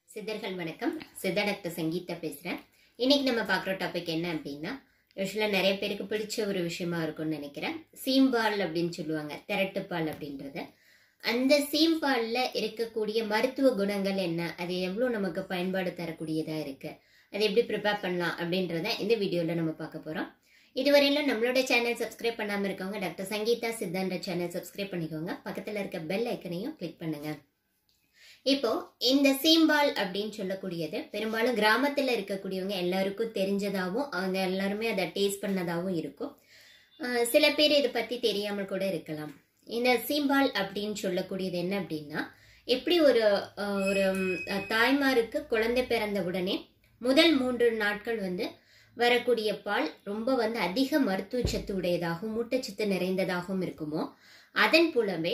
சித்தர்கள் வணக்கம் சித்த டாக்டர் சங்கீதா பேசுகிறேன் இன்னைக்கு நம்ம பார்க்குற டாபிக் என்ன அப்படின்னா யூஸ்வலாக நிறைய பேருக்கு பிடிச்ச ஒரு விஷயமா இருக்கும்னு நினைக்கிறேன் சீம்பால் அப்படின்னு சொல்லுவாங்க திரட்டுப்பால் அப்படின்றது அந்த சீம்பாலில் இருக்கக்கூடிய மருத்துவ குணங்கள் என்ன அது எவ்வளோ நமக்கு பயன்பாடு தரக்கூடியதாக இருக்கு அதை எப்படி ப்ரிப்பேர் பண்ணலாம் அப்படின்றத இந்த வீடியோவில் நம்ம பார்க்க போகிறோம் இதுவரையிலும் நம்மளோட சேனல் சப்ஸ்கிரைப் பண்ணாமல் இருக்கவங்க டாக்டர் சங்கீதா சித்தான்ற சேனல் சப்ஸ்கிரைப் பண்ணிக்கோங்க பக்கத்தில் இருக்க பெல் ஐக்கனையும் கிளிக் பண்ணுங்க இப்போ இந்த சீம்பால் அப்படின்னு சொல்லக்கூடியது பெரும்பாலும் கிராமத்துல இருக்கக்கூடியவங்க எல்லாருக்கும் தெரிஞ்சதாகவும் அவங்க எல்லாருமே அதை டேஸ்ட் பண்ணதாகவும் இருக்கும் அஹ் சில பேர் இதை பத்தி தெரியாமல் கூட இருக்கலாம் இந்த சீம்பால் அப்படின்னு சொல்லக்கூடியது என்ன அப்படின்னா எப்படி ஒரு அஹ், ஒரு ம், தாய்மாருக்கு குழந்தை பிறந்த உடனே முதல் மூன்று நாட்கள் வந்து வரக்கூடிய பால் ரொம்ப வந்து அதிக மருத்துவ சத்து உடையதாகவும் ஊட்டச்சத்து நிறைந்ததாகவும் இருக்குமோ அதன் போலவே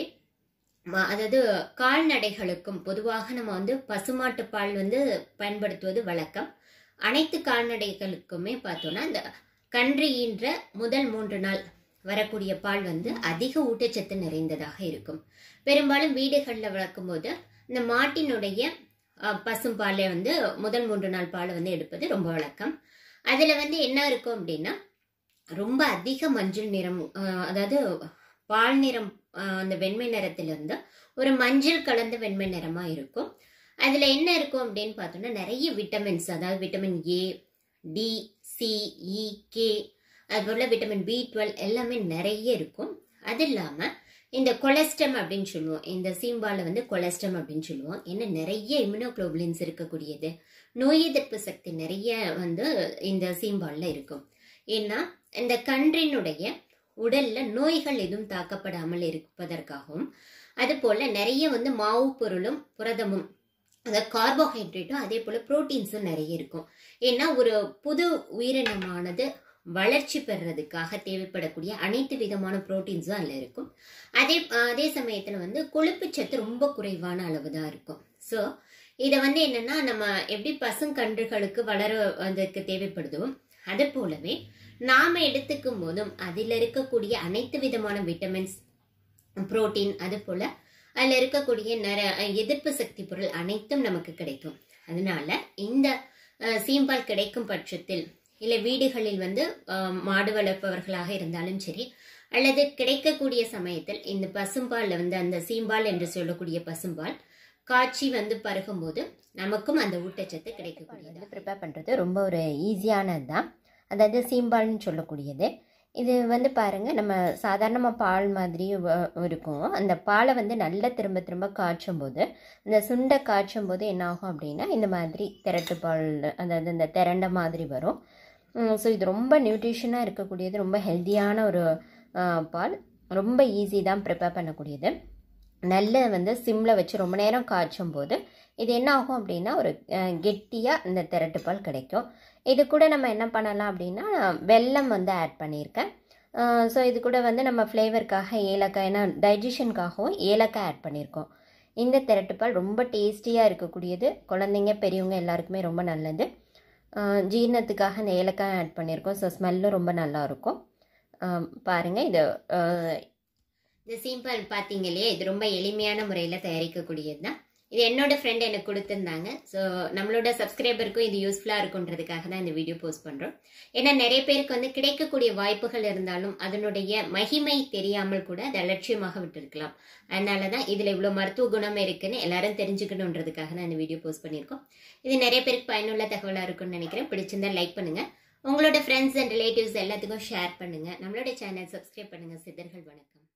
ம- அதாவது கால்நடைகளுக்கும் பொதுவாக நம்ம வந்து பசுமாட்டு பால் வந்து பயன்படுத்துவது வழக்கம் அனைத்து கால்நடைகளுக்குமே பார்த்தோம்னா இந்த கன்று ஈன்ற முதல் மூன்று நாள் வரக்கூடிய பால் வந்து அதிக ஊட்டச்சத்து நிறைந்ததாக இருக்கும் பெரும்பாலும் வீடுகளில் வளர்க்கும்போது இந்த மாட்டினுடைய அஹ், பசும்பாலை வந்து முதல் மூன்று நாள் பாலை வந்து எடுப்பது ரொம்ப வழக்கம் அதில் வந்து என்ன இருக்கும் அப்படின்னா ரொம்ப அதிக மஞ்சள் நிறம் அஹ், அதாவது பால் நிறம் அஹ், அந்த வெண்மை நிறத்திலிருந்து ஒரு மஞ்சள் கலந்த வெண்மை நிறமா இருக்கும் அதுல என்ன இருக்கும் அப்படின்னு பார்த்தோம்னா நிறைய விட்டமின்ஸ் அதாவது vitamin A D C E K அதுபோல விட்டமின் பி டுவெல் எல்லாமே நிறைய இருக்கும் அது இல்லாம இந்த கொலஸ்ட்ரம் அப்படின்னு சொல்லுவோம் இந்த சீம்பால வந்து கொலஸ்ட்ரம் அப்படின்னு சொல்லுவோம் என்ன நிறைய இம்யூனோகுளோபுலின்ஸ் இருக்கக்கூடியது நோய் எதிர்ப்பு சக்தி நிறைய வந்து இந்த சீம்பால்ல இருக்கும் ஏன்னா இந்த கன்றினுடைய உடல்ல நோய்கள் எதுவும் தாக்கப்படாமல் இருப்பதற்காகவும் அதுபோல நிறைய வந்து மாவு பொருளும் புரதமும் அதாவது கார்போஹைட்ரேட்டும் அதே போல புரோட்டீன்ஸும் நிறைய இருக்கும் ஏன்னா ஒரு புது உயிரினமானது வளர்ச்சி பெறுறதுக்காக தேவைப்படக்கூடிய அனைத்து விதமான புரோட்டீன்ஸும் அதில் இருக்கும் அதே அதே சமயத்தில் வந்து கொழுப்புச்சத்து ரொம்ப குறைவான அளவு தான் இருக்கும் ஸோ இதை வந்து என்னன்னா நம்ம எப்படி பசுங்கன்றுகளுக்கு வளர அதுக்கு தேவைப்படுதோ அது போலவே நாம எடுத்துக்கும் போதும் அதில் இருக்கக்கூடிய அனைத்து விதமான விட்டமின்ஸ் புரோட்டீன் அது போல அதில் இருக்கக்கூடிய நிற எதிர்ப்பு சக்தி பொருள் அனைத்தும் நமக்கு கிடைக்கும் அதனால இந்த அஹ், சீம்பால் கிடைக்கும் பட்சத்தில் இல்லை வீடுகளில் வந்து அஹ், மாடு வளர்ப்பவர்களாக இருந்தாலும் சரி அல்லது கிடைக்கக்கூடிய சமயத்தில் இந்த பசும்பால்ல வந்து அந்த சீம்பால் என்று சொல்லக்கூடிய பசும்பால் காய்ச்சி வந்து பருகும்போது நமக்கும் அந்த ஊட்டச்சத்து கிடைக்கக்கூடியது ப்ரிப்பேர் பண்ணுறது ரொம்ப ஒரு ஈஸியானது தான் அதாவது சீம்பால்னு சொல்லக்கூடியது இது வந்து பாருங்க நம்ம சாதாரணமாக பால் மாதிரி வ- இருக்கும் அந்த பாலை வந்து நல்லா திரும்ப திரும்ப காய்ச்சும் போது இந்த சுண்டை காய்ச்சும் போது என்ன ஆகும் அப்படின்னா இந்த மாதிரி திரட்டு பால் அதாவது இந்த திரண்ட மாதிரி வரும் ஸோ இது ரொம்ப நியூட்ரிஷனாக இருக்கக்கூடியது ரொம்ப ஹெல்த்தியான ஒரு ஆ, பால் ரொம்ப ஈஸி தான் ப்ரிப்பேர் பண்ணக்கூடியது நல்ல வந்து சிம்மில் வச்சு ரொம்ப நேரம் காய்ச்சும் போது இது என்ன ஆகும் அப்படின்னா ஒரு கெட்டியாக இந்த திரட்டு பால் கிடைக்கும் இது கூட நம்ம என்ன பண்ணலாம் அப்படின்னா வெல்லம் வந்து ஆட் பண்ணியிருக்கேன் ஸோ இது கூட வந்து நம்ம ஃப்ளேவருக்காக ஏலக்காய் ஏன்னா டைஜஷனுக்காகவும் ஏலக்காய் ஆட் பண்ணியிருக்கோம் இந்த திரட்டுப்பால் ரொம்ப டேஸ்டியாக இருக்கக்கூடியது குழந்தைங்க பெரியவங்க எல்லாருக்குமே ரொம்ப நல்லது ஆஹ் ஜீரணத்துக்காக இந்த ஏலக்காய் ஆட் பண்ணியிருக்கோம் ஸோ ஸ்மெல்லும் ரொம்ப நல்லா இருக்கும் ஆஹ் பாருங்க இது ஆஹ் இந்த சீம்பால் பார்த்தீங்க இல்லையா இது ரொம்ப எளிமையான முறையில் தயாரிக்கக்கூடியது தான் இது என்னோட ஃப்ரெண்ட் எனக்கு கொடுத்துருந்தாங்க ஸோ நம்மளோட சப்ஸ்கிரைபருக்கும் இது யூஸ்ஃபுல்லாக இருக்குன்றதுக்காக தான் இந்த வீடியோ போஸ்ட் பண்ணுறோம் ஏன்னா நிறைய பேருக்கு வந்து கிடைக்கக்கூடிய வாய்ப்புகள் இருந்தாலும் அதனுடைய மகிமை தெரியாமல் கூட அதை அலட்சியமாக விட்டுருக்கலாம் அதனால தான் இதில் இவ்வளோ மருத்துவ குணம் இருக்குன்னு எல்லாரும் தெரிஞ்சுக்கணுன்றதுக்காக தான் இந்த வீடியோ போஸ்ட் பண்ணியிருக்கோம் இது நிறைய பேருக்கு பயனுள்ள தகவலாக இருக்கும்னு நினைக்கிறேன் பிடிச்சிருந்தா லைக் பண்ணுங்க உங்களோட ஃப்ரெண்ட்ஸ் அண்ட் ரிலேட்டிவ்ஸ் எல்லாத்துக்கும் ஷேர் பண்ணுங்க நம்மளோட சேனல் சப்ஸ்கிரைப் பண்ணுங்க சித்தர்கள் வணக்கம்